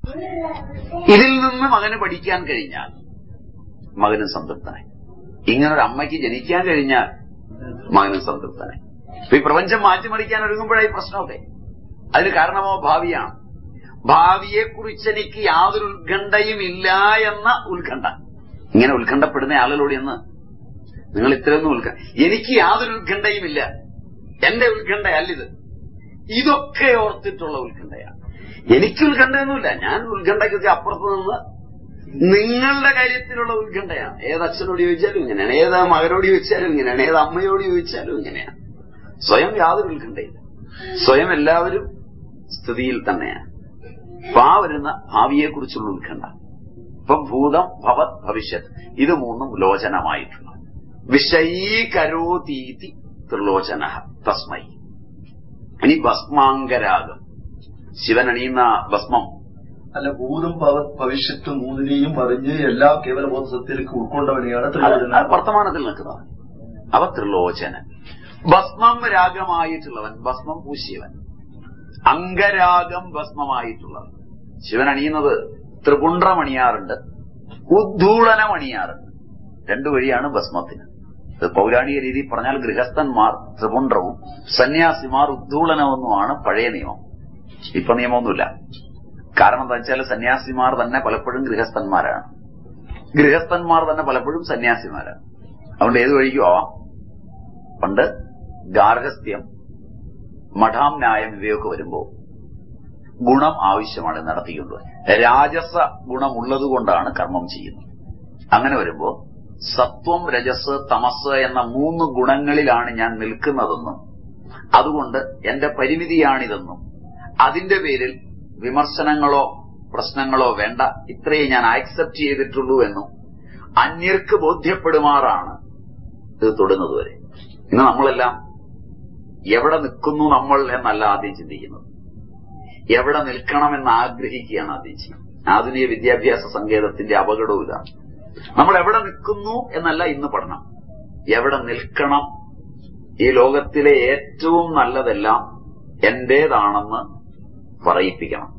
ഇതിൽ നിന്ന് മകന് പഠിക്കാൻ കഴിഞ്ഞാൽ മകനും സംതൃപ്തനായി ഇങ്ങനൊരു അമ്മയ്ക്ക് ജനിക്കാൻ കഴിഞ്ഞാൽ മകനും സംതൃപ്തനായി ഇപ്പൊ ഈ പ്രപഞ്ചം മാറ്റിമറിക്കാൻ ഒരുങ്ങുമ്പോഴായി പ്രശ്നമൊക്കെ അതിന് കാരണമോ ഭാവിയാണ് ഭാവിയെക്കുറിച്ച് എനിക്ക് യാതൊരു ഉത്കണ്ഠയും ഇല്ല എന്ന ഉത്കണ്ഠ ഇങ്ങനെ ഉത്കണ്ഠപ്പെടുന്ന ആളുകളോട് എന്ന് നിങ്ങൾ ഇത്രയൊന്നും ഉത്കണ്ഠ എനിക്ക് യാതൊരു ഉത്കണ്ഠയും ഇല്ല എന്റെ ഉത്കണ്ഠയല്ലിത് ഇതൊക്കെ ഓർത്തിട്ടുള്ള ഉത്കണ്ഠയാണ് എനിക്ക് ഉത്കണ്ഠയൊന്നുമില്ല ഞാൻ ഉത്കണ്ഠയ്ക്കൊക്കെ അപ്പുറത്ത് നിന്ന് നിങ്ങളുടെ കാര്യത്തിലുള്ള ഉത്കണ്ഠയാണ് ഏത് അച്ഛനോട് ചോദിച്ചാലും ഇങ്ങനെയാണ് ഏത് മകനോട് ചോദിച്ചാലും ഇങ്ങനെയാണ് ഏത് അമ്മയോട് ചോദിച്ചാലും ഇങ്ങനെയാണ് സ്വയം യാതൊരു ഉത്കണ്ഠയില്ല സ്വയം എല്ലാവരും സ്ഥിതിയിൽ തന്നെയാണ് അപ്പൊ ആ വരുന്ന ഭാവിയെക്കുറിച്ചുള്ള ഉത്കണ്ഠ ഇപ്പൊ ഭൂതം ഭവത് ഭവിഷ്യത് ഇത് മൂന്നും ലോചനമായിട്ടുള്ള വിഷയീകരോതീതി ത്രിലോചന തസ്മൈ ഇനി ഭസ്മാങ്കരാഗം ശിവൻ അണിയുന്ന ഭസ്മം അല്ല ഭൂതം ഭവ- ഭവിഷ്യത്തും മൂന്നിനെയും അറിഞ്ഞ് എല്ലാം കേവലബോധ സത്യത്തിലേക്ക് ഉൾക്കൊണ്ടവനെയാണ് അത് ത്രിലോചന അത് വർത്തമാനത്തിൽ നിൽക്കുന്നതാണ് അവ ത്രിലോചന ഭസ്മം രാഗമായിട്ടുള്ളവൻ ഭസ്മം പൂശിയവൻ അംഗരാഗം ഭസ്മമായിട്ടുള്ളവൻ ശിവൻ അണിയുന്നത് ത്രിപുണ്ഡ്രം അണിയാറുണ്ട് ഉദ്ധൂളനം അണിയാറുണ്ട് രണ്ടു വഴിയാണ് ഭസ്മത്തിന് ഇത് പൗരാണിക രീതിയിൽ പറഞ്ഞാൽ ഗൃഹസ്ഥന്മാർ ത്രിപുണ്ഡ്രവും സന്യാസിമാർ ഉദ്ധൂളനമെന്നുമാണ് പഴയ നിയമം ഇപ്പൊ നിയമമൊന്നുമില്ല കാരണം എന്താ വെച്ചാൽ സന്യാസിമാർ തന്നെ പലപ്പോഴും ഗൃഹസ്ഥന്മാരാണ് ഗൃഹസ്ഥന്മാർ തന്നെ പലപ്പോഴും സന്യാസിമാരാണ് അതുകൊണ്ട് ഏത് വഴിക്കും ആവാം പണ്ട് ഗാർഹസ്ഥ്യം മഠാം ന്യായം ഇവയൊക്കെ വരുമ്പോ ഗുണം ആവശ്യമാണ് നടത്തിക്കൊണ്ടുപോയി രാജസ ഗുണമുള്ളത് കൊണ്ടാണ് കർമ്മം ചെയ്യുന്നത് അങ്ങനെ വരുമ്പോ സത്വം രജസ് തമസ് എന്ന മൂന്ന് ഗുണങ്ങളിലാണ് ഞാൻ നിൽക്കുന്നതെന്നും അതുകൊണ്ട് എന്റെ പരിമിതിയാണിതെന്നും അതിന്റെ പേരിൽ വിമർശനങ്ങളോ പ്രശ്നങ്ങളോ വേണ്ട ഇത്രയേ ഞാൻ ആക്സെപ്റ്റ് ചെയ്തിട്ടുള്ളൂ എന്നും അന്യർക്ക് ബോധ്യപ്പെടുമാറാണ് ഇത് തൊടുന്നത് വരെ ഇന്ന് നമ്മളെല്ലാം എവിടെ നിൽക്കുന്നു നമ്മൾ എന്നല്ല ആദ്യം ചിന്തിക്കുന്നത് എവിടെ നിൽക്കണമെന്ന് ആഗ്രഹിക്കുകയാണ് ആദ്യം ചെയ്യുന്നത് ആധുനിക വിദ്യാഭ്യാസ സങ്കേതത്തിന്റെ അപകടവും ഇതാണ് നമ്മൾ എവിടെ നിൽക്കുന്നു എന്നല്ല ഇന്ന് പഠനം എവിടെ നിൽക്കണം ഈ ലോകത്തിലെ ഏറ്റവും നല്ലതെല്ലാം എന്റേതാണെന്ന് പറയിപ്പിക്കണം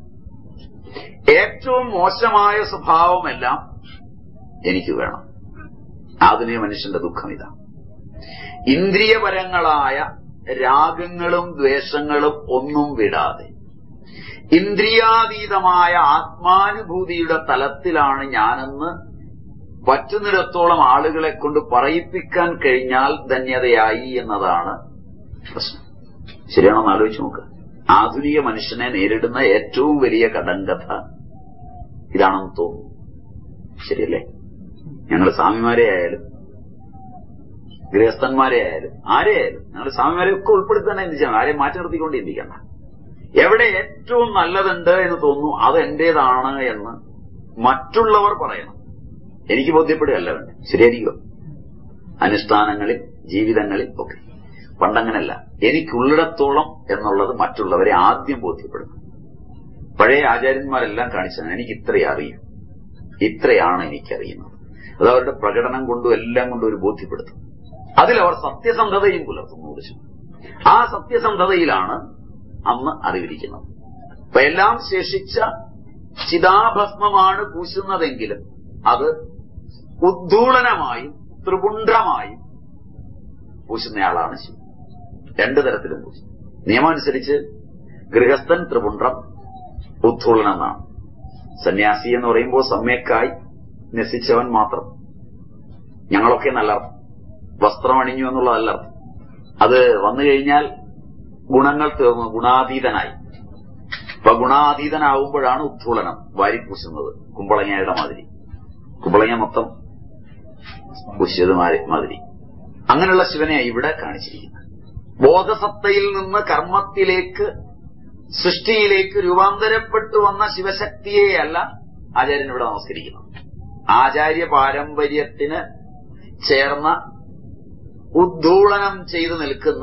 ഏറ്റവും മോശമായ സ്വഭാവമെല്ലാം എനിക്ക് വേണം ആധുനിക മനുഷ്യന്റെ ദുഃഖം ഇതാണ് ഇന്ദ്രിയപരങ്ങളായ രാഗങ്ങളും ദ്വേഷങ്ങളും ഒന്നും വിടാതെ ഇന്ദ്രിയാതീതമായ ആത്മാനുഭൂതിയുടെ തലത്തിലാണ് ഞാനെന്ന് പറ്റുന്നിടത്തോളം ആളുകളെ കൊണ്ട് പറയിപ്പിക്കാൻ കഴിഞ്ഞാൽ ധന്യതയായി എന്നതാണ് പ്രശ്നം ശരിയാണോ എന്ന് ആലോചിച്ച് നോക്കുക ആധുനിക മനുഷ്യനെ നേരിടുന്ന ഏറ്റവും വലിയ കടങ്കഥ ഇതാണെന്ന് തോന്നുന്നു ശരിയല്ലേ ഞങ്ങൾ സ്വാമിമാരെ ആയാലും ഗൃഹസ്ഥന്മാരെ ആയാലും ആരെ ആയാലും ഞങ്ങൾ സ്വാമിമാരെ ഒക്കെ ഉൾപ്പെടുത്തി തന്നെ ചിന്തിച്ചാൽ ആരെയും മാറ്റി നിർത്തിക്കൊണ്ട് ചിന്തിക്കണ്ട എവിടെ ഏറ്റവും നല്ലതുണ്ട് എന്ന് തോന്നുന്നു അത് എന്റേതാണ് എന്ന് മറ്റുള്ളവർ പറയണം എനിക്ക് ബോധ്യപ്പെടുകയല്ല വേണ്ടത് ശരിയായിരിക്കും അനുഷ്ഠാനങ്ങളിൽ ജീവിതങ്ങളിൽ ഒക്കെ പണ്ടങ്ങനല്ല എനിക്കുള്ളിടത്തോളം എന്നുള്ളത് മറ്റുള്ളവരെ ആദ്യം ബോധ്യപ്പെടുന്നു പഴയ ആചാര്യന്മാരെല്ലാം കാണിച്ചത് എനിക്ക് ഇത്രയേ അറിയൂ ഇത്രയാണ് എനിക്കറിയുന്നത് അത് അവരുടെ പ്രകടനം കൊണ്ടും എല്ലാം കൊണ്ടും ഒരു ബോധ്യപ്പെടുത്തും അതിലവർ സത്യസന്ധതയും പുലർത്തുന്നു കുറിച്ചു ആ സത്യസന്ധതയിലാണ് അന്ന് അറിവിരിക്കുന്നത് അപ്പൊ എല്ലാം ശേഷിച്ച ചിതാഭസ്മമാണ് പൂശുന്നതെങ്കിലും അത് ഉദ്ധൂളനമായും ത്രിപുണ്ഡമായും പൂശുന്നയാളാണ് ശിവൻ രണ്ടു തരത്തിലും പൂശും നിയമം അനുസരിച്ച് ഗൃഹസ്ഥൻ ത്രിപുണ്ഡം ഉദ്ധൂളനം എന്നാണ് സന്യാസി എന്ന് പറയുമ്പോൾ സമ്യക്കായി നസിച്ചവൻ മാത്രം ഞങ്ങളൊക്കെ നല്ല അർത്ഥം വസ്ത്രം അണിഞ്ഞു എന്നുള്ളതല്ല അർത്ഥം അത് വന്നു കഴിഞ്ഞാൽ ഗുണങ്ങൾ തീർന്നു ഗുണാതീതനായി ഇപ്പൊ ഗുണാതീതനാവുമ്പോഴാണ് ഉദ്ധൂളനം വാരിപ്പൂശുന്നത് കുമ്പളങ്ങയുടെ മാതിരി കുമ്പളങ്ങ മൊത്തം പൂശിയത് മാതിരി മാതിരി അങ്ങനെയുള്ള ശിവനെ ഇവിടെ കാണിച്ചിരിക്കുന്നത് ബോധസത്തയിൽ നിന്ന് കർമ്മത്തിലേക്ക് സൃഷ്ടിയിലേക്ക് രൂപാന്തരപ്പെട്ടു വന്ന ശിവശക്തിയെയല്ല ആചാര്യൻ ഇവിടെ നമസ്കരിക്കുന്നത് ആചാര്യ പാരമ്പര്യത്തിന് ചേർന്ന ഉദ്ധൂളനം ചെയ്തു നിൽക്കുന്ന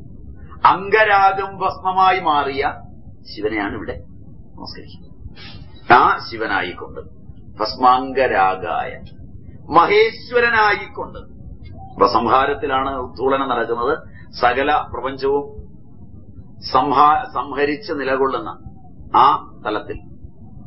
അംഗരാഗം ഭസ്മമായി മാറിയ ശിവനെയാണ് ഇവിടെ നമസ്കരിക്കുന്നത് ആ ശിവനായിക്കൊണ്ട് ഭസ്മാംഗരാഗായ മഹേശ്വരനായിക്കൊണ്ട് ഇപ്പൊ സംഹാരത്തിലാണ് ഉദ്ധൂളനം നടക്കുന്നത് സകല പ്രപഞ്ചവും സംഹാ സംഹരിച്ച് നിലകൊള്ളുന്ന ആ തലത്തിൽ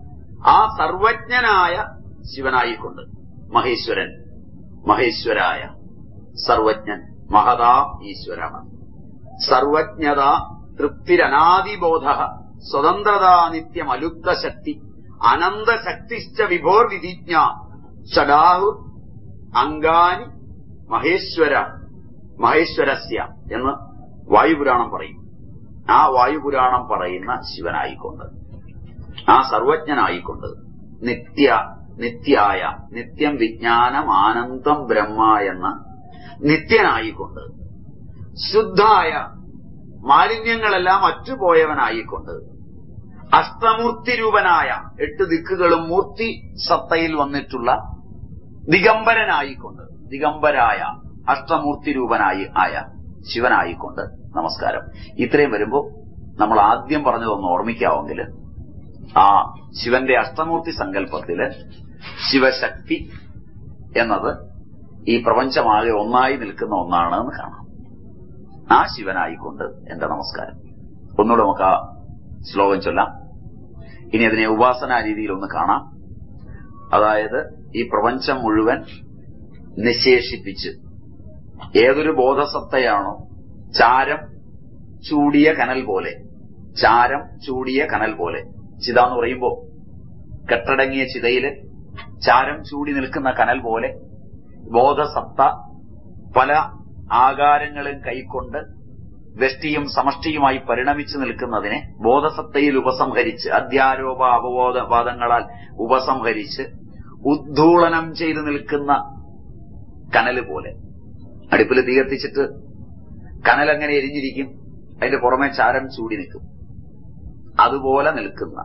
ആ സർവജ്ഞനായ ശിവനായിക്കൊണ്ട് മഹേശ്വരൻ മഹേശ്വരായ സർവജ്ഞൻ മഹതാ ഈശ്വരാണ് സർവജ്ഞത തൃപ്തിരനാദിബോധ സ്വതന്ത്രത നിത്യമലുപ്ത ശക്തി അനന്തശക്തിശ്ച വിഭോർ വിധിജ്ഞ ഷഡാഹു അങ്കാനി മഹേശ്വര മഹേശ്വരസ്യ എന്ന് വായുപുരാണം പറയും ആ വായുപുരാണം പറയുന്ന ശിവനായിക്കൊണ്ട് ആ സർവജ്ഞനായിക്കൊണ്ട് നിത്യ നിത്യായ നിത്യം വിജ്ഞാനം ആനന്ദം ബ്രഹ്മ എന്ന നിത്യനായിക്കൊണ്ട് ശുദ്ധായ മാലിന്യങ്ങളെല്ലാം അറ്റുപോയവനായിക്കൊണ്ട് അഷ്ടമൂർത്തി രൂപനായ എട്ട് ദിക്കുകളും മൂർത്തി സത്തയിൽ വന്നിട്ടുള്ള ദിഗംബരനായിക്കൊണ്ട് ദിഗംബരായ അഷ്ടമൂർത്തി രൂപനായി ആയ ശിവനായിക്കൊണ്ട് നമസ്കാരം ഇത്രയും വരുമ്പോ നമ്മൾ ആദ്യം പറഞ്ഞതൊന്ന് ഓർമ്മിക്കാമെങ്കിൽ ആ ശിവന്റെ അഷ്ടമൂർത്തി സങ്കല്പത്തില് ശിവശക്തി എന്നത് ഈ പ്രപഞ്ചമാകെ ഒന്നായി നിൽക്കുന്ന ഒന്നാണ് എന്ന് കാണാം ആ ശിവനായിക്കൊണ്ട് എന്റെ നമസ്കാരം ഒന്നുകൂടെ നമുക്ക് ആ ശ്ലോകം ചൊല്ലാം ഇനി അതിനെ ഉപാസനാ രീതിയിൽ ഒന്ന് കാണാം അതായത് ഈ പ്രപഞ്ചം മുഴുവൻ നിശേഷിപ്പിച്ച് ഏതൊരു ബോധസത്തയാണോ ചാരം ചൂടിയ കനൽ പോലെ ചാരം ചൂടിയ കനൽ പോലെ ചിത എന്ന് പറയുമ്പോ കെട്ടടങ്ങിയ ചിതയില് ചാരം ചൂടി നിൽക്കുന്ന കനൽ പോലെ ബോധസത്ത പല ആകാരങ്ങളും കൈക്കൊണ്ട് വ്യഷ്ടിയും സമഷ്ടിയുമായി പരിണമിച്ചു നിൽക്കുന്നതിനെ ബോധസത്തയിൽ ഉപസംഹരിച്ച് അധ്യാരോപ അപബോധവാദങ്ങളാൽ ഉപസംഹരിച്ച് ഉദ്ധൂളനം ചെയ്തു നിൽക്കുന്ന കനല് പോലെ അടുപ്പിൽ തീ കത്തിച്ചിട്ട് കനലങ്ങനെ എരിഞ്ഞിരിക്കും അതിന്റെ പുറമെ ചാരം ചൂടി നിൽക്കും അതുപോലെ നിൽക്കുന്ന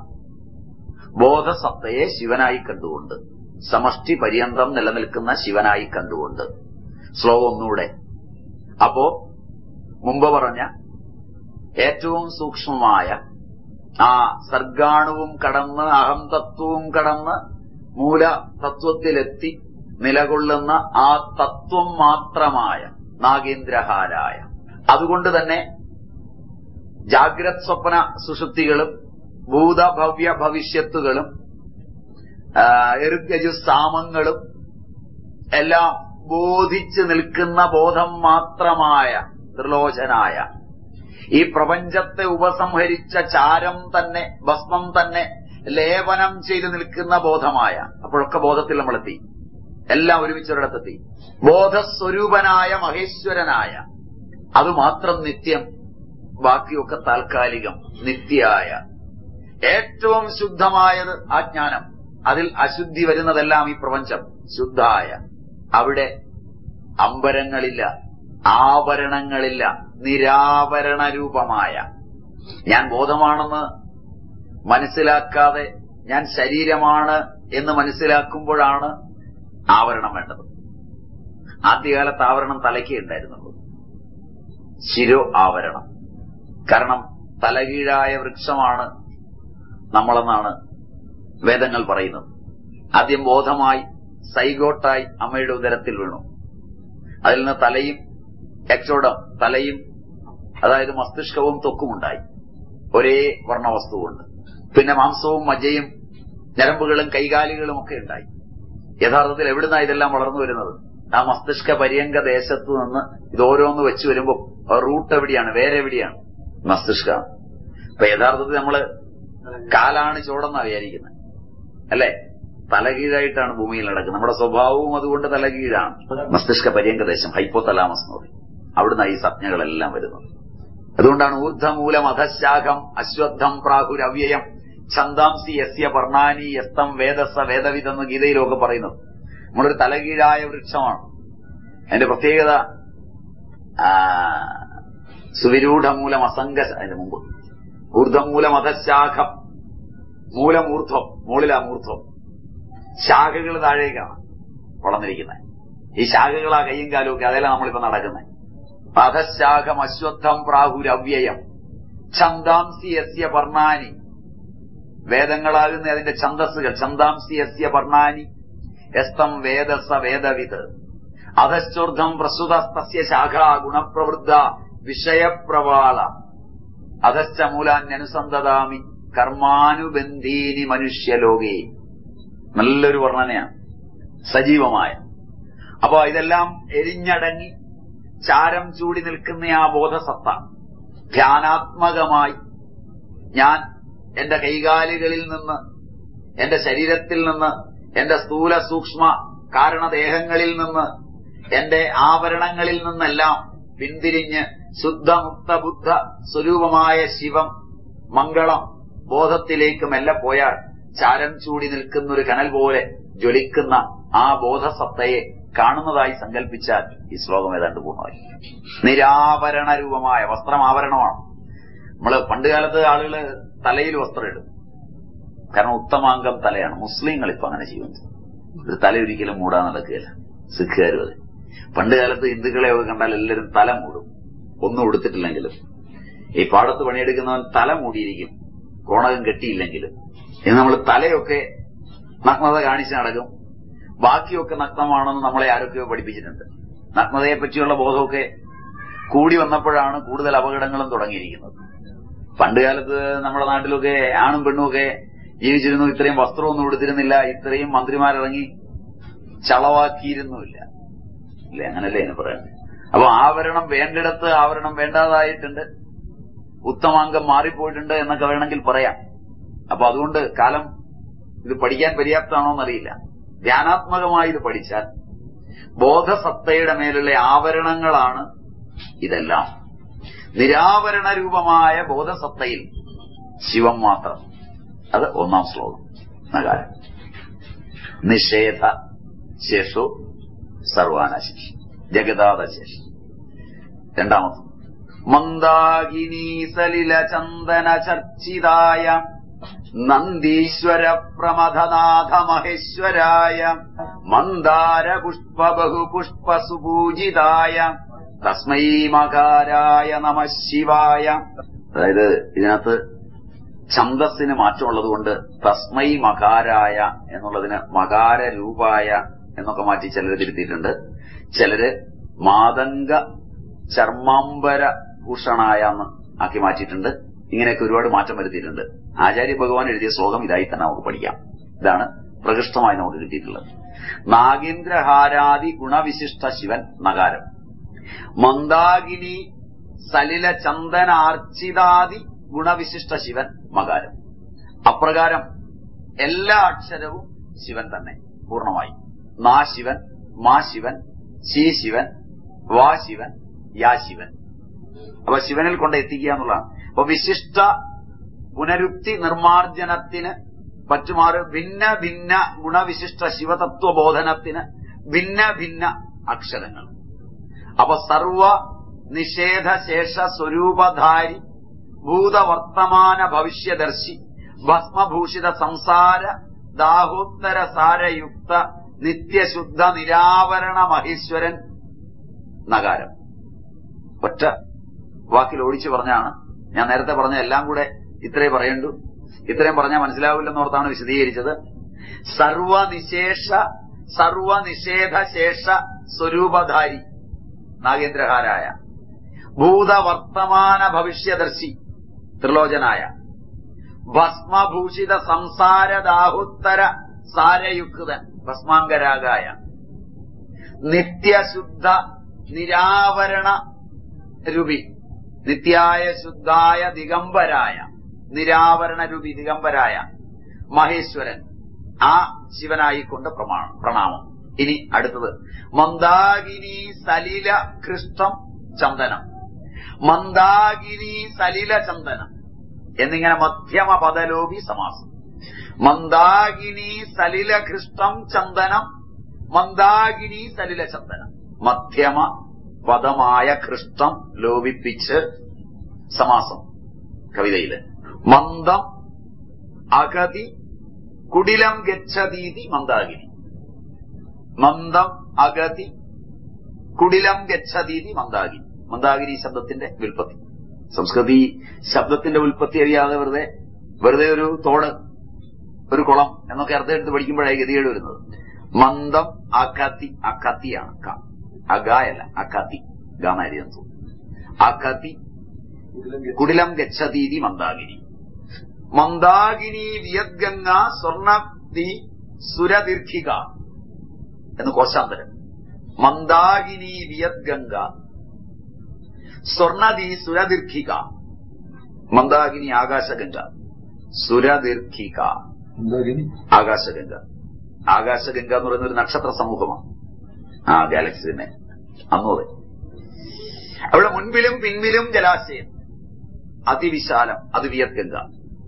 ബോധസത്തയെ ശിവനായി കണ്ടുകൊണ്ട് സമഷ്ടി പര്യന്തം നിലനിൽക്കുന്ന ശിവനായി കണ്ടുകൊണ്ട് ശ്ലോകം ഒന്നുകൂടെ അപ്പോ മുമ്പ് പറഞ്ഞ ഏറ്റവും സൂക്ഷ്മമായ ആ സർഗാണുവും കടന്ന് അഹം തത്വവും കടന്ന് മൂല തത്വത്തിലെത്തി നിലകൊള്ളുന്ന ആ തത്വം മാത്രമായ നാഗേന്ദ്രഹാരായ അതുകൊണ്ട് തന്നെ ജാഗ്രത് സ്വപ്ന സുഷുപ്തികളും ഭൂതഭവ്യ ഭവിഷ്യത്തുകളും എറുഗജു സാമങ്ങളും എല്ലാം ബോധിച്ചു നിൽക്കുന്ന ബോധം മാത്രമായ ത്രിലോചനായ ഈ പ്രപഞ്ചത്തെ ഉപസംഹരിച്ച ചാരം തന്നെ ഭസ്മം തന്നെ ലേപനം ചെയ്ത് നിൽക്കുന്ന ബോധമായ അപ്പോഴൊക്കെ ബോധത്തിൽ നമ്മളെത്തി എല്ലാം ഒരുമിച്ചൊരിടത്തെത്തി ബോധസ്വരൂപനായ മഹേശ്വരനായ അതുമാത്രം നിത്യം ബാക്കിയൊക്കെ താൽക്കാലികം നിത്യായ ഏറ്റവും ശുദ്ധമായത് ആ ജ്ഞാനം അതിൽ അശുദ്ധി വരുന്നതെല്ലാം ഈ പ്രപഞ്ചം ശുദ്ധായ അവിടെ അമ്പരങ്ങളില്ല ആഭരണങ്ങളില്ല നിരാഭരണ രൂപമായ ഞാൻ ബോധമാണെന്ന് മനസ്സിലാക്കാതെ ഞാൻ ശരീരമാണ് എന്ന് മനസ്സിലാക്കുമ്പോഴാണ് ആവരണം വേണ്ടത് ആദ്യകാലത്ത് ആവരണം തലയ്ക്ക് ഉണ്ടായിരുന്നുള്ളൂ ശിരോ ആവരണം കാരണം തലകീഴായ വൃക്ഷമാണ് നമ്മളെന്നാണ് വേദങ്ങൾ പറയുന്നത് ആദ്യം ബോധമായി സൈഗോട്ടായി അമ്മയുടെ ഉദരത്തിൽ വീണു അതിൽ നിന്ന് തലയും എക്സോഡം തലയും അതായത് മസ്തിഷ്കവും ത്വക്കുമുണ്ടായി ഒരേ വർണ്ണവസ്തുവുണ്ട് പിന്നെ മാംസവും മജ്ജയും ഞരമ്പുകളും കൈകാലുകളും ഒക്കെ ഉണ്ടായി യഥാർത്ഥത്തിൽ എവിടുന്നാ ഇതെല്ലാം വളർന്നു വരുന്നത് ആ മസ്തിഷ്ക പര്യങ്ക ദേശത്ത് നിന്ന് ഇത് ഓരോന്ന് വെച്ച് വരുമ്പോൾ റൂട്ട് എവിടെയാണ് വേറെ എവിടെയാണ് മസ്തിഷ്കമാണ് ഇപ്പൊ യഥാർത്ഥത്തിൽ നമ്മള് കാലാണ് ചോടെന്നാ വിചാരിക്കുന്നത് അല്ലേ തലകീഴായിട്ടാണ് ഭൂമിയിൽ നടക്കുന്നത് നമ്മുടെ സ്വഭാവവും അതുകൊണ്ട് തലകീഴാണ് മസ്തിഷ്ക പര്യങ്കദേശം ഹൈപ്പോ തലാമസ് എന്ന് പറയും അവിടുന്ന് ഈ സംജ്ഞകളെല്ലാം വരുന്നത് അതുകൊണ്ടാണ് ഊർധമൂലം അധശാഖം അശ്വത്ഥം പ്രാഹുരവ്യയം ഛന്ദാംസി യസ്യ പർണാനി യസ്തം വേദസ വേദവിതെന്ന് ഗീതയിലൊക്കെ പറയുന്നത് നമ്മളൊരു തലകീഴായ വൃക്ഷമാണ് അതിന്റെ പ്രത്യേകത സുവിരൂഢമൂലം അസംഗ അതിന്റെ മുമ്പ് ഊർധമൂലം അധശാഖം മൂലമൂർധ്വം മുകളിലാ മൂർധ്വം ശാഖകൾ താഴേക്കാണ് വളർന്നിരിക്കുന്നത് ഈ ശാഖകളാ കയ്യും കാലും ഒക്കെ അതെല്ലാം നമ്മളിപ്പോ നടക്കുന്നത് അധശാഖം അശ്വത്ഥം പ്രാഹുരവ്യയം ഛന്ദാംസി യസ്യ പർണാനി വേദങ്ങളാകുന്ന അതിന്റെ ഛന്ദസ്സുകൾ ഛന്ദാംസി യസ്യ പർണാനി എസ്തം വേദസ വേദവിത് അധശ്ചൂർധം പ്രസുതസ്തസ്യ ശാഖ ഗുണപ്രവൃദ്ധ വിഷയപ്രവാള അധശ്ച മൂലാന്യനുസന്തതാമി കർമാനുബന്ധീനി മനുഷ്യലോകേ നല്ലൊരു വർണ്ണനയാണ് സജീവമായ അപ്പോ ഇതെല്ലാം എരിഞ്ഞടങ്ങി ചാരം ചൂടി നിൽക്കുന്ന ആ ബോധസത്ത ധ്യാനാത്മകമായി ഞാൻ എന്റെ കൈകാലുകളിൽ നിന്ന് എന്റെ ശരീരത്തിൽ നിന്ന് എന്റെ സ്ഥൂല സൂക്ഷ്മ കാരണദേഹങ്ങളിൽ നിന്ന് എന്റെ ആവരണങ്ങളിൽ നിന്നെല്ലാം പിന്തിരിഞ്ഞ് ശുദ്ധമുക്ത ബുദ്ധ സ്വരൂപമായ ശിവം മംഗളം ബോധത്തിലേക്ക് മെല്ലെ പോയാൽ ചാരം ചൂടി നിൽക്കുന്ന ഒരു കനൽ പോലെ ജ്വലിക്കുന്ന ആ ബോധസത്തയെ കാണുന്നതായി സങ്കല്പിച്ചാൽ ഈ ശ്ലോകം ഏതാണ്ട് പൂർണ്ണമായി നിരാഭരണ രൂപമായ വസ്ത്രം ആഭരണമാണ് നമ്മള് പണ്ടുകാലത്ത് ആളുകള് തലയിൽ വസ്ത്രം ഇടും കാരണം ഉത്തമാംഗം തലയാണ് മുസ്ലിങ്ങൾ ഇപ്പൊ അങ്ങനെ ചെയ്യുന്നത് ഒരു തല ഒരിക്കലും മൂടാൻ നടക്കുകയില്ല സിഖുകാരും അതെ പണ്ട് കാലത്ത് ഹിന്ദുക്കളെ ഒക്കെ കണ്ടാൽ എല്ലാവരും തല മൂടും ഒന്നും ഉടുത്തിട്ടില്ലെങ്കിലും ഈ പാടത്ത് പണിയെടുക്കുന്നവൻ തല മൂടിയിരിക്കും കോണകം കെട്ടിയില്ലെങ്കിലും ഇന്ന് നമ്മൾ തലയൊക്കെ നഗ്നത കാണിച്ച് നടക്കും ബാക്കിയൊക്കെ നഗ്നമാണെന്ന് നമ്മളെ ആരൊക്കെയോ പഠിപ്പിച്ചിട്ടുണ്ട് നഗ്നതയെ പറ്റിയുള്ള ബോധമൊക്കെ കൂടി വന്നപ്പോഴാണ് കൂടുതൽ അപകടങ്ങളും തുടങ്ങിയിരിക്കുന്നത് പണ്ട് കാലത്ത് നമ്മുടെ നാട്ടിലൊക്കെ ആണും പെണ്ണും ഒക്കെ ജീവിച്ചിരുന്നു ഇത്രയും വസ്ത്രമൊന്നും ഉടുത്തിരുന്നില്ല ഇത്രയും മന്ത്രിമാരിറങ്ങി ചളവാക്കിയിരുന്നുമില്ല അല്ലേ അങ്ങനല്ലേ എന്ന് പറയുന്നത് അപ്പൊ ആവരണം വേണ്ടിടത്ത് ആവരണം വേണ്ടാതായിട്ടുണ്ട് ഉത്തമാംഗം മാറിപ്പോയിട്ടുണ്ട് എന്നൊക്കെ വേണമെങ്കിൽ പറയാം അപ്പൊ അതുകൊണ്ട് കാലം ഇത് പഠിക്കാൻ പര്യാപ്തമാണോ എന്നറിയില്ല ധ്യാനാത്മകമായി ഇത് പഠിച്ചാൽ ബോധസത്തയുടെ മേലുള്ള ആവരണങ്ങളാണ് ഇതെല്ലാം നിരാവരണ രൂപമായ ബോധസത്തയിൽ ശിവം മാത്രം അത് ഒന്നാം ശ്ലോകം നകാരം നിഷേധ ശേഷു സർവാനശേഷി ജഗദാദശേഷി രണ്ടാമത് മന്ദാകിനി സലില ചന്ദന ചർച്ചിതായ നന്ദീശ്വര പ്രമഥനാഥ മഹേശ്വരായ മന്ദാര പുഷ്പ ബഹുപുഷ്പ സുപൂജിതായ തസ്മൈ മകാരായ നമ ശിവായ അതായത് ഇതിനകത്ത് ഛന്ദസ്സിന് മാറ്റമുള്ളതുകൊണ്ട് തസ്മൈ മകാരായ എന്നുള്ളതിന് മകാര രൂപായ എന്നൊക്കെ മാറ്റി ചിലര് തിരുത്തിയിട്ടുണ്ട് ചിലര് മാതംഗ ചർമാംബര ഭൂഷണായ എന്ന് ആക്കി മാറ്റിയിട്ടുണ്ട് ഇങ്ങനെയൊക്കെ ഒരുപാട് മാറ്റം വരുത്തിയിട്ടുണ്ട് ആചാര്യ ഭഗവാൻ എഴുതിയ ശ്ലോകം ഇതായി തന്നെ നമുക്ക് പഠിക്കാം ഇതാണ് പ്രകൃഷ്ടമായി നമുക്ക് കിട്ടിയിട്ടുള്ളത് നാഗേന്ദ്രഹാരാദി ഗുണവിശിഷ്ട ശിവൻ നഗാരം മന്ദാകിനി സലില ചന്ദനാർച്ചിതാദി ഗുണവിശിഷ്ട ശിവൻ മകാരം അപ്രകാരം എല്ലാ അക്ഷരവും ശിവൻ തന്നെ പൂർണ്ണമായി നാ ശിവൻ മാ ശിവൻ ശീ ശിവൻ വാ ശിവൻ യാ ശിവൻ അപ്പൊ ശിവനിൽ കൊണ്ട് എത്തിക്കുക എന്നുള്ളതാണ് അപ്പൊ വിശിഷ്ട പുനരുക്തി നിർമാർജനത്തിന് പറ്റുമാറ് ഭിന്ന ഭിന്ന ഗുണവിശിഷ്ട ശിവതത്വബോധനത്തിന് ഭിന്ന ഭിന്ന അക്ഷരങ്ങൾ അപ്പൊ സർവ നിഷേധശേഷ സ്വരൂപധാരി ഭൂതവർത്തമാന ഭവിഷ്യദർശി ഭസ്മഭൂഷിത സംസാര ദാഹോത്തര സാരയുക്ത നിത്യശുദ്ധ നിരാവരണ മഹേശ്വരൻ നഗാരം ഒറ്റ വാക്കിൽ ഓടിച്ചു പറഞ്ഞാണ് ഞാൻ നേരത്തെ പറഞ്ഞ എല്ലാം കൂടെ ഇത്രേ പറയണ്ടു ഇത്രയും പറഞ്ഞാൽ മനസ്സിലാവില്ലെന്നോർത്താണ് വിശദീകരിച്ചത് സർവനിശേഷ സർവനിഷേധശേഷ സ്വരൂപധാരി നാഗേന്ദ്രഹാരായ ഭൂതവർത്തമാന ഭവിഷ്യദർശി ത്രിലോചനായ ഭസ്മഭൂഷിത സംസാരദാഹുത്തര സാരയുക്തൻ ഭസ്മാങ്കരാഗായ നിത്യശുദ്ധ നിരാവരണ രൂപി നിത്യായ ശുദ്ധായ ദിഗംബരായ നിരാവരണ രൂപി ദിഗംബരായ മഹേശ്വരൻ ആ ശിവനായിക്കൊണ്ട് പ്രമാണം പ്രണാമം ഇനി അടുത്തത് മന്ദാകിനി സലില കൃഷ്ടം ചന്ദനം മന്ദാകിനി സലില ചന്ദനം എന്നിങ്ങനെ മധ്യമ പദലോപി സമാസം മന്ദാകിനി സലില കൃഷ്ടം ചന്ദനം മന്ദാകിനി സലില ചന്ദനം മധ്യമ പദമായ കൃഷ്ടം ലോപിപ്പിച്ച് സമാസം കവിതയില് മന്ദം അഗതി കുടിലം ഗച്ഛതീതി മന്ദാകിനി മന്ദം അഗതി കുടിലം ഗച്ഛതീതി മന്ദാകിനി മന്ദാകിനി ശബ്ദത്തിന്റെ വിൽപ്പത്തി സംസ്കൃതി ശബ്ദത്തിന്റെ ഉൽപ്പത്തി അറിയാതെ വെറുതെ വെറുതെ ഒരു തോട് ഒരു കുളം എന്നൊക്കെ അർത്ഥം എടുത്ത് പഠിക്കുമ്പോഴായി ഗതികേട് വരുന്നത് മന്ദം അകത്തി അക്കത്തിയാണ് ക അഗായല്ല അക്കത്തി ഗാനായിരുന്നു അകത്തി കുടിലം ഗച്ഛതീതി മന്ദാകിനി മന്ദാകിനി വിയദ്ഗംഗ സ്വർണദി സുരദീർഘിക എന്ന് കോശാന്തരം മന്ദാകിനി വിയദ്ഗംഗ സ്വർണദി സുരദീർഘിക മന്ദാകിനി ആകാശഗംഗ സുരദീർഘിക എന്തായാലും ആകാശഗംഗ ആകാശഗംഗ എന്ന് പറയുന്ന ഒരു നക്ഷത്ര സമൂഹമാണ് ആ ഗാലക്സി തന്നെ അന്നു അതെ അവിടെ മുൻപിലും പിൻപിലും ജലാശയം അതിവിശാലം അത് വിയദ്ഗംഗ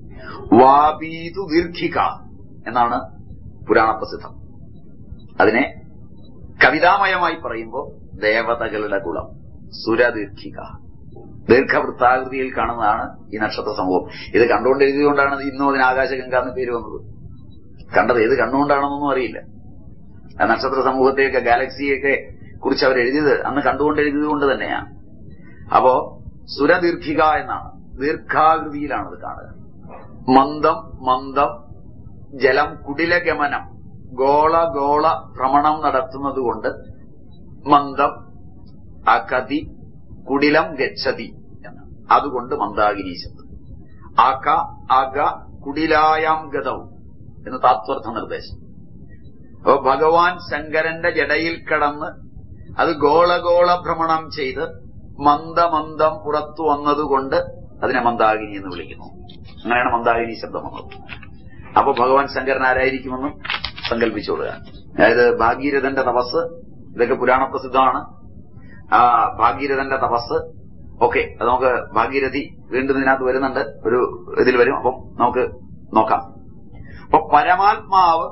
വാബീതു ദീർഘിക എന്നാണ് പുരാണ പ്രസിദ്ധം അതിനെ കവിതാമയമായി പറയുമ്പോൾ ദേവതകളുടെ കുളം സുരദീർഘിക ദീർഘവൃത്താകൃതിയിൽ കാണുന്നതാണ് ഈ നക്ഷത്ര സമൂഹം ഇത് കണ്ടുകൊണ്ട് എഴുതിയതുകൊണ്ടാണ് ഇന്നും അതിന് ആകാശഗംഗ എന്ന് പേര് വന്നത് കണ്ടത് ഏത് കണ്ണുകൊണ്ടാണെന്നൊന്നും അറിയില്ല ആ നക്ഷത്ര സമൂഹത്തെയൊക്കെ ഗാലക്സിയൊക്കെ കുറിച്ച് അവർ എഴുതിയത് അന്ന് കണ്ടുകൊണ്ട് എഴുതിയത് കൊണ്ട് തന്നെയാണ് അപ്പോ സുരദീർഘിക എന്നാണ് ദീർഘാകൃതിയിലാണ് അത് കാണുക മന്ദം മന്ദം ജലം കുടിലഗമനം ഗോള ഗോള ഭ്രമണം നടത്തുന്നത് കൊണ്ട് മന്ദം അകതി കുടിലം ഗച്ഛതി എന്ന് അതുകൊണ്ട് മന്ദാകിനി ശബ്ദം അക അക കുടിലായാം ഗതവും എന്ന് താത്വർത്ഥ നിർദ്ദേശം അപ്പൊ ഭഗവാൻ ശങ്കരന്റെ ജടയിൽ കടന്ന് അത് ഗോളഗോള ഭ്രമണം ചെയ്ത് മന്ദമന്ദം പുറത്തു വന്നതുകൊണ്ട് അതിനെ മന്ദാകിനി എന്ന് വിളിക്കുന്നു അങ്ങനെയാണ് മന്ദാകിനി ശബ്ദം വന്നത് അപ്പൊ ഭഗവാൻ ശങ്കരൻ ആരായിരിക്കുമെന്നും സങ്കല്പിച്ചോളുക അതായത് ഭാഗീരഥന്റെ തപസ് ഇതൊക്കെ പുരാണ പ്രസിദ്ധമാണ് ആ ഭാഗീരഥന്റെ തപസ് ഓക്കെ അത് നമുക്ക് ഭാഗീരഥി വീണ്ടും ഇതിനകത്ത് വരുന്നുണ്ട് ഒരു ഇതിൽ വരും അപ്പം നമുക്ക് നോക്കാം അപ്പൊ പരമാത്മാവ്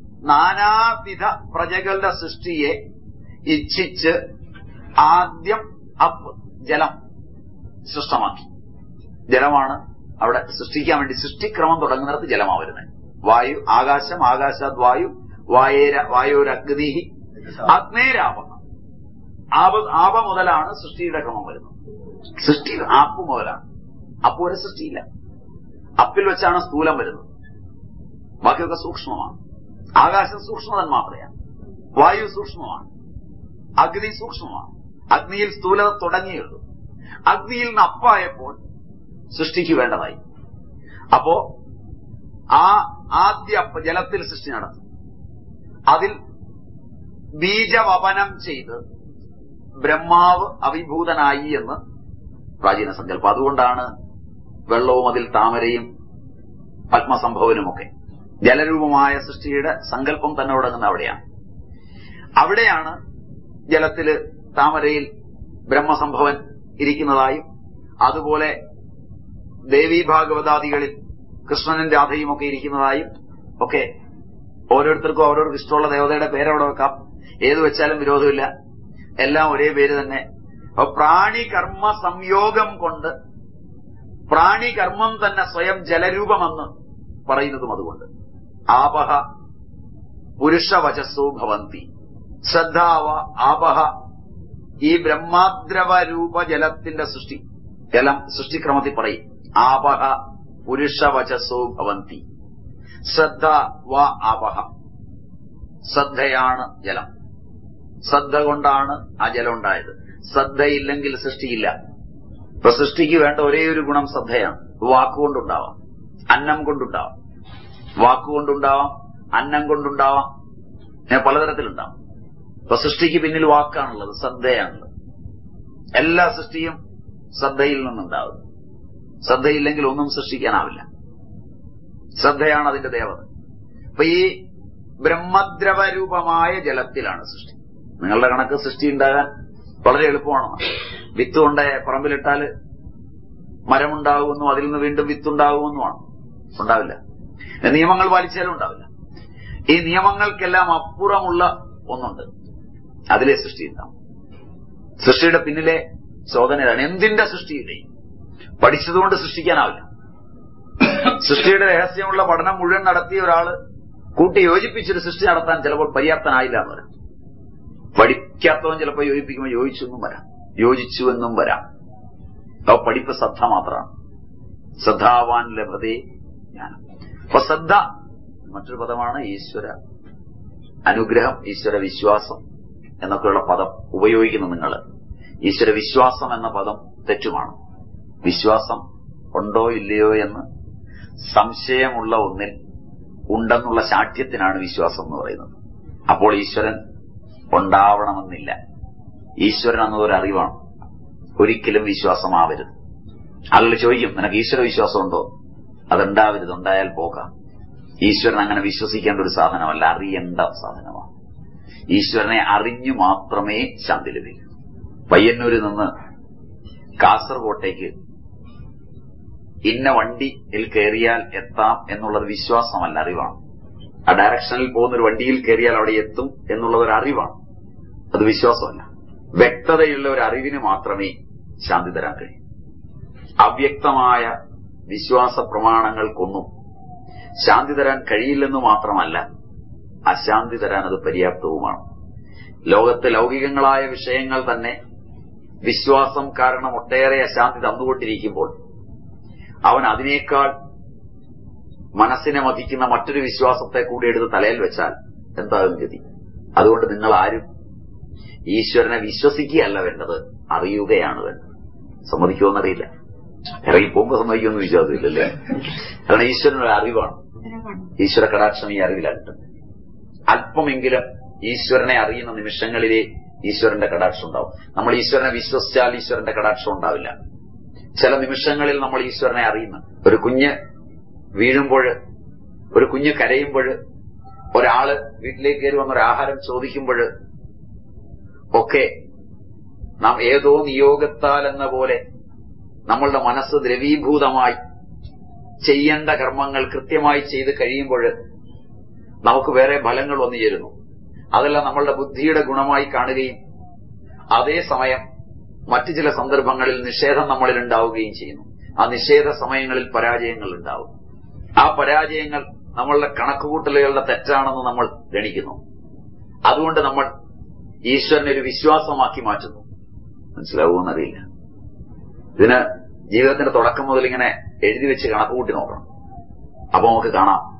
നാനാവിധ പ്രജകളുടെ സൃഷ്ടിയെ ഇച്ഛിച്ച് ആദ്യം അപ്പ് ജലം സൃഷ്ടമാക്കി ജലമാണ് അവിടെ സൃഷ്ടിക്കാൻ വേണ്ടി സൃഷ്ടിക്രമം തുടങ്ങുന്നിടത്ത് ജലമാണ് വരുന്നത് വായു ആകാശം ആകാശാത് വായു വായേര വായോരഗ്നി അഗ്നേരാപ ആപ ആപ മുതലാണ് സൃഷ്ടിയുടെ ക്രമം വരുന്നത് സൃഷ്ടി ആപ്പ് മുതലാണ് അപ്പ് വരെ സൃഷ്ടിയില്ല അപ്പിൽ വെച്ചാണ് സ്ഥൂലം വരുന്നത് ബാക്കിയൊക്കെ സൂക്ഷ്മമാണ് ആകാശം സൂക്ഷ്മതൻ മാത്രയാണ് വായു സൂക്ഷ്മമാണ് അഗ്നി സൂക്ഷ്മമാണ് അഗ്നിയിൽ സ്ഥൂലത തുടങ്ങിയുള്ളൂ അഗ്നിയിൽ നിന്ന് അപ്പായപ്പോൾ സൃഷ്ടിക്ക് വേണ്ടതായി അപ്പോ ആ ആദ്യ അപ്പ ജലത്തിൽ സൃഷ്ടി നടത്തും അതിൽ ബീജവപനം ചെയ്ത് ബ്രഹ്മാവ് അവിഭൂതനായി എന്ന് പ്രാചീന സങ്കല്പം അതുകൊണ്ടാണ് വെള്ളവും അതിൽ താമരയും പത്മസംഭവനുമൊക്കെ ജലരൂപമായ സൃഷ്ടിയുടെ സങ്കല്പം തന്നെ തുടങ്ങുന്ന അവിടെയാണ് അവിടെയാണ് ജലത്തില് താമരയിൽ ബ്രഹ്മസംഭവൻ ഇരിക്കുന്നതായും അതുപോലെ ദേവീ ഭാഗവതാദികളിൽ കൃഷ്ണനും രാധയും ഒക്കെ ഇരിക്കുന്നതായും ഒക്കെ ഓരോരുത്തർക്കും അവരവർക്ക് ഇഷ്ടമുള്ള ദേവതയുടെ പേരവിടെ വെക്കാം ഏത് വെച്ചാലും വിരോധമില്ല എല്ലാം ഒരേ പേര് തന്നെ അപ്പൊ പ്രാണികർമ്മ സംയോഗം കൊണ്ട് പ്രാണികർമ്മം തന്നെ സ്വയം ജലരൂപമെന്ന് പറയുന്നതും അതുകൊണ്ട് ആപഹ പുരുഷവചസ്സു ഭവന്തി ശ്രദ്ധാവ ആപഹ ഈ ബ്രഹ്മാദ്രവ രൂപ ജലത്തിന്റെ സൃഷ്ടി ജലം സൃഷ്ടിക്രമത്തിൽ പറയും ആപഹ പുരുഷവചസ്സു ഭവന്തി ശ്രദ്ധ വ ആപഹ ശ്രദ്ധയാണ് ജലം ശ്രദ്ധ കൊണ്ടാണ് ആ ജലം ഉണ്ടായത് ശ്രദ്ധയില്ലെങ്കിൽ സൃഷ്ടിയില്ല ഇപ്പൊ സൃഷ്ടിക്ക് വേണ്ട ഒരേ ഒരു ഗുണം ശ്രദ്ധയാണ് വാക്കുകൊണ്ടുണ്ടാവാം അന്നം കൊണ്ടുണ്ടാവാം വാക്കുകൊണ്ടുണ്ടാവാം അന്നം കൊണ്ടുണ്ടാവാം ഇങ്ങനെ പലതരത്തിലുണ്ടാവാം ഇപ്പൊ സൃഷ്ടിക്ക് പിന്നിൽ വാക്കാണുള്ളത് ശ്രദ്ധയാണുള്ളത് എല്ലാ സൃഷ്ടിയും ശ്രദ്ധയിൽ നിന്നുണ്ടാവും ശ്രദ്ധയില്ലെങ്കിൽ ഒന്നും സൃഷ്ടിക്കാനാവില്ല ശ്രദ്ധയാണ് അതിന്റെ ദേവത അപ്പൊ ഈ ബ്രഹ്മദ്രവരൂപമായ ജലത്തിലാണ് സൃഷ്ടി നിങ്ങളുടെ കണക്ക് സൃഷ്ടി ഉണ്ടാകാൻ വളരെ എളുപ്പമാണ് വിത്ത് കൊണ്ട് പറമ്പിലിട്ടാല് മരമുണ്ടാകുമെന്നും അതിൽ നിന്ന് വീണ്ടും വിത്തുണ്ടാകുമെന്നുമാണ് ഉണ്ടാവില്ല നിയമങ്ങൾ പാലിച്ചാലും ഉണ്ടാവില്ല ഈ നിയമങ്ങൾക്കെല്ലാം അപ്പുറമുള്ള ഒന്നുണ്ട് അതിലെ സൃഷ്ടി ഉണ്ടാവും സൃഷ്ടിയുടെ പിന്നിലെ ചോദനയാണ് എന്തിന്റെ സൃഷ്ടിയുടെയും പഠിച്ചതുകൊണ്ട് സൃഷ്ടിക്കാനാവില്ല സൃഷ്ടിയുടെ രഹസ്യമുള്ള പഠനം മുഴുവൻ നടത്തിയ ഒരാള് കൂട്ടി യോജിപ്പിച്ചൊരു സൃഷ്ടി നടത്താൻ ചിലപ്പോൾ പര്യാപ്തനായില്ല എന്ന് വരാം പഠിക്കാത്തവൻ ചിലപ്പോൾ യോജിപ്പിക്കുമ്പോൾ യോജിച്ചെന്നും വരാം യോജിച്ചു എന്നും വരാം അപ്പൊ പഠിപ്പ് ശ്രദ്ധ മാത്രമാണ് ശ്രദ്ധാവാൻ ലഭതേ ജ്ഞാനം അപ്പൊ ശ്രദ്ധ മറ്റൊരു പദമാണ് ഈശ്വര അനുഗ്രഹം ഈശ്വര വിശ്വാസം എന്നൊക്കെയുള്ള പദം ഉപയോഗിക്കുന്നു നിങ്ങൾ ഈശ്വര വിശ്വാസം എന്ന പദം തെറ്റുമാണ് വിശ്വാസം ഉണ്ടോ ഇല്ലയോ എന്ന് സംശയമുള്ള ഒന്നിൽ ഉണ്ടെന്നുള്ള ശാഠ്യത്തിനാണ് വിശ്വാസം എന്ന് പറയുന്നത് അപ്പോൾ ഈശ്വരൻ ഉണ്ടാവണമെന്നില്ല ഈശ്വരൻ എന്നതൊരു അറിവാണ് ഒരിക്കലും വിശ്വാസമാവരുത് ആളുകൾ ചോദിക്കും നിനക്ക് ഈശ്വര വിശ്വാസമുണ്ടോ അതുണ്ടാവരുത് ഉണ്ടായാൽ പോകാം ഈശ്വരൻ അങ്ങനെ വിശ്വസിക്കേണ്ട ഒരു സാധനമല്ല അറിയേണ്ട സാധനമാണ് ഈശ്വരനെ അറിഞ്ഞു മാത്രമേ ശാന്തി ലഭിക്കൂ പയ്യന്നൂരിൽ നിന്ന് കാസർകോട്ടേക്ക് ഇന്ന വണ്ടിയിൽ കയറിയാൽ എത്താം എന്നുള്ളത് വിശ്വാസമല്ല അറിവാണ് ആ ഡയറക്ഷനിൽ പോകുന്ന ഒരു വണ്ടിയിൽ കയറിയാൽ അവിടെ എത്തും എന്നുള്ളത് ഒരു അറിവാണ് അത് വിശ്വാസമല്ല വ്യക്തതയുള്ള ഒരു അറിവിന് മാത്രമേ ശാന്തി തരാൻ കഴിയൂ അവ്യക്തമായ വിശ്വാസ പ്രമാണങ്ങൾക്കൊന്നും ശാന്തി തരാൻ കഴിയില്ലെന്ന് മാത്രമല്ല അശാന്തി തരാൻ അത് പര്യാപ്തവുമാണ് ലോകത്ത് ലൗകികങ്ങളായ വിഷയങ്ങൾ തന്നെ വിശ്വാസം കാരണം ഒട്ടേറെ അശാന്തി തന്നുകൊണ്ടിരിക്കുമ്പോൾ അവൻ അതിനേക്കാൾ മനസ്സിനെ മതിക്കുന്ന മറ്റൊരു വിശ്വാസത്തെ കൂടി എടുത്ത് തലയിൽ വെച്ചാൽ എന്താകും ഗതി അതുകൊണ്ട് നിങ്ങൾ ആരും ഈശ്വരനെ വിശ്വസിക്കുകയല്ല വേണ്ടത് അറിയുകയാണ് വേണ്ടത് സമ്മതിക്കുമെന്നറിയില്ല ഇറങ്ങി പോകുമ്പോൾ സമ്മതിക്കുമെന്ന് വിശ്വാസമില്ലല്ലേ കാരണം ഈശ്വരനൊരു അറിവാണ് ഈശ്വര കടാക്ഷം ഈ അറിവിലുണ്ട് അല്പമെങ്കിലും ഈശ്വരനെ അറിയുന്ന നിമിഷങ്ങളിലെ ഈശ്വരന്റെ കടാക്ഷം ഉണ്ടാവും നമ്മൾ ഈശ്വരനെ വിശ്വസിച്ചാൽ ഈശ്വരന്റെ കടാക്ഷം ഉണ്ടാവില്ല ചില നിമിഷങ്ങളിൽ നമ്മൾ ഈശ്വരനെ അറിയുന്നു ഒരു കുഞ്ഞ് വീഴുമ്പോൾ ഒരു കുഞ്ഞ് കരയുമ്പോൾ ഒരാള് വീട്ടിലേക്ക് കയറി വന്നൊരു ആഹാരം ചോദിക്കുമ്പോൾ ഒക്കെ നാം ഏതോ നിയോഗത്താൽ എന്ന പോലെ നമ്മളുടെ മനസ്സ് ദ്രവീഭൂതമായി ചെയ്യേണ്ട കർമ്മങ്ങൾ കൃത്യമായി ചെയ്ത് കഴിയുമ്പോൾ നമുക്ക് വേറെ ഫലങ്ങൾ വന്നു ചേരുന്നു അതെല്ലാം നമ്മളുടെ ബുദ്ധിയുടെ ഗുണമായി കാണുകയും അതേസമയം മറ്റു ചില സന്ദർഭങ്ങളിൽ നിഷേധം നമ്മളിൽ ഉണ്ടാവുകയും ചെയ്യുന്നു ആ നിഷേധ സമയങ്ങളിൽ പരാജയങ്ങൾ ഉണ്ടാവും ആ പരാജയങ്ങൾ നമ്മളുടെ കണക്കുകൂട്ടലുകളുടെ തെറ്റാണെന്ന് നമ്മൾ ഗണിക്കുന്നു അതുകൊണ്ട് നമ്മൾ ഈശ്വരനെ ഒരു വിശ്വാസമാക്കി മാറ്റുന്നു മനസ്സിലാവുമെന്നറിയില്ല ഇതിന് ജീവിതത്തിന്റെ തുടക്കം മുതൽ ഇങ്ങനെ എഴുതി വെച്ച് കണക്കുകൂട്ടി നോക്കണം അപ്പൊ നമുക്ക് കാണാം